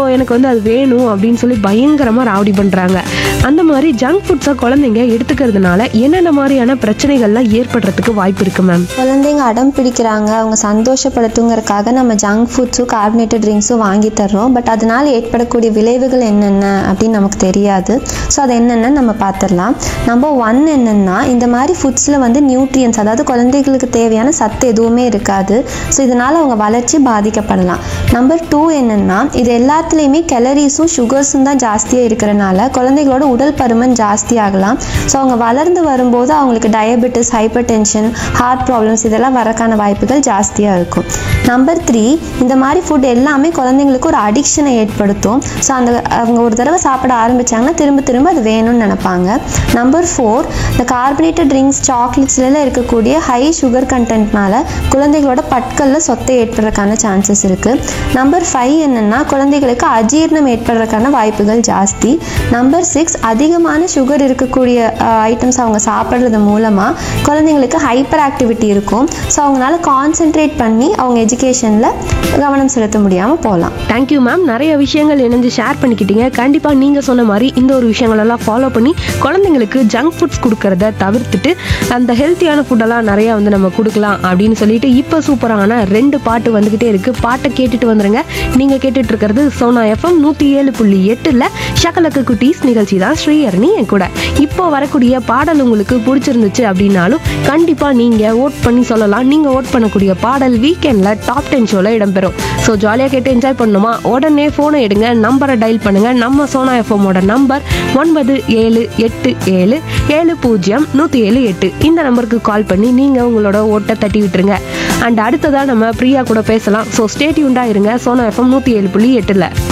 எனக்கு வந்து அது வேணும் அப்படின்னு சொல்லி பயங்கரமாக ராவடி பண்ணுறாங்க அந்த மாதிரி ஜங்க் ஃபுட்ஸை குழந்தைங்க எடுத்துக்கிறதுனால என்னென்ன மாதிரியான பிரச்சனைகள்லாம் ஏற்படுறதுக்கு வாய்ப்பு இருக்கு மேம் குழந்தைங்க அடம் பிடிக்கிறாங்க அவங்க சந்தோஷப்படுத்துங்கிறதுக்காக நம்ம ஜங்க் ஃபுட்ஸும் கார்பனேட்டட் ட்ரிங்க்ஸும் வாங்கி தர்றோம் பட் அதனால் ஏற்படக்கூடிய விளைவுகள் என்னென்ன அப்படின்னு நமக்கு தெரியாது ஸோ அது என்னென்னு நம்ம பார்த்துடலாம் நம்பர் ஒன் என்னென்னா இந்த மாதிரி ஃபுட்ஸில் வந்து நியூட்ரியன்ஸ் அதாவது குழந்தைகளுக்கு தேவையான சத்து எதுவுமே இருக்காது ஸோ இதனால் அவங்க வளர்ச்சி பாதிக்கப்படலாம் நம்பர் டூ என்னென்னா இது எல்லாத்துலேயுமே கெலரிஸும் சுகர்ஸும் தான் ஜாஸ்தியாக இருக்கிறனால குழந்தைகளோட உடல் பருமன் ஜாஸ்தி ஆகலாம் ஸோ அவங்க வளர்ந்து வரும்போது அவங்களுக்கு diabetes hypertension heart problems இதெல்லாம் வரக்கான வாய்ப்புகள் ஜாஸ்தியாக இருக்கும் நம்பர் த்ரீ இந்த மாதிரி ஃபுட் எல்லாமே குழந்தைங்களுக்கு ஒரு அடிக்ஷனை ஏற்படுத்தும் ஸோ அந்த அவங்க ஒரு தடவை சாப்பிட ஆரம்பிச்சாங்கன்னா திரும்ப திரும்ப அது வேணும்னு நினைப்பாங்க நம்பர் ஃபோர் இந்த கார்பனேட்டட் ட்ரிங்க்ஸ் சாக்லேட்ஸ்லாம் இருக்கக்கூடிய ஹை சுகர் கண்டென்ட்னால குழந்தைகளோட பற்களில் சொத்தை ஏற்படுறதுக்கான சான்சஸ் இருக்குது நம்பர் ஃபைவ் என்னென்னா குழந்தைகளுக்கு அஜீரணம் ஏற்படுறதுக்கான வாய்ப்புகள் ஜாஸ்தி நம்பர் சிக்ஸ் அதிகமான சுகர் இருக்கக்கூடிய ஐட்டம்ஸ் அவங்க சாப்பிட்றது மூலமாக குழந்தைங்களுக்கு ஹைப்பர் ஆக்டிவிட்டி இருக்கும் ஸோ அவங்களால கான்சென்ட்ரேட் பண்ணி அவங்க எஜுகேஷனில் கவனம் செலுத்த முடியாமல் போகலாம் தேங்க்யூ மேம் நிறைய விஷயங்கள் இணைஞ்சு ஷேர் பண்ணிக்கிட்டீங்க கண்டிப்பாக நீங்கள் சொன்ன மாதிரி இந்த ஒரு விஷயங்களெல்லாம் ஃபாலோ பண்ணி குழந்தைங்களுக்கு ஜங்க் ஃபுட்ஸ் கொடுக்கறத தவிர்த்துட்டு அந்த ஹெல்த்தியான ஃபுட்டெல்லாம் நிறையா வந்து நம்ம கொடுக்கலாம் அப்படின்னு சொல்லிட்டு இப்போ சூப்பரான ரெண்டு பாட்டு வந்துக்கிட்டே இருக்குது பாட்டை கேட்டுட்டு வந்துருங்க நீங்கள் கேட்டுட்டு இருக்கிறது சோனா எஃப்எம் நூற்றி ஏழு புள்ளி எட்டில் ஷக்கலக்கு குட்டீஸ் நிகழ்ச்சி தான் ஸ்ரீஹரணி என் கூட இப்போ வரக்கூடிய பாடல் உங்களுக்கு பிடிச்சிருந்துச்சு அப்படின்னாலும் கண்டிப்பாக நீங்கள் ஓட் பண்ணி சொல்லலாம் நீங்கள் ஓட் பண்ணக்கூடிய பாடல் வீக்கெண்டில் டாப் டென் ஷோவில் இடம்பெறும் ஸோ ஜாலியாக கேட்டு என்ஜாய் பண்ணணுமா உடனே ஃபோனை எடுங்க நம்பரை டயல் பண்ணுங்கள் நம்ம சோனா எஃப்எம்மோட நம்பர் ஒன்பது ஏழு எட்டு ஏழு ஏழு பூஜ்ஜியம் நூற்றி ஏழு எட்டு இந்த நம்பருக்கு கால் பண்ணி நீங்கள் உங்களோட ஓட்டை தட்டி விட்டுருங்க அண்ட் அடுத்ததாக நம்ம பிரியா கூட பேசலாம் ஸோ ஸ்டேட்யூண்டாக இருங்க சோனா எஃப்எம் நூற்றி ஏழு புள்ளி எட்டில்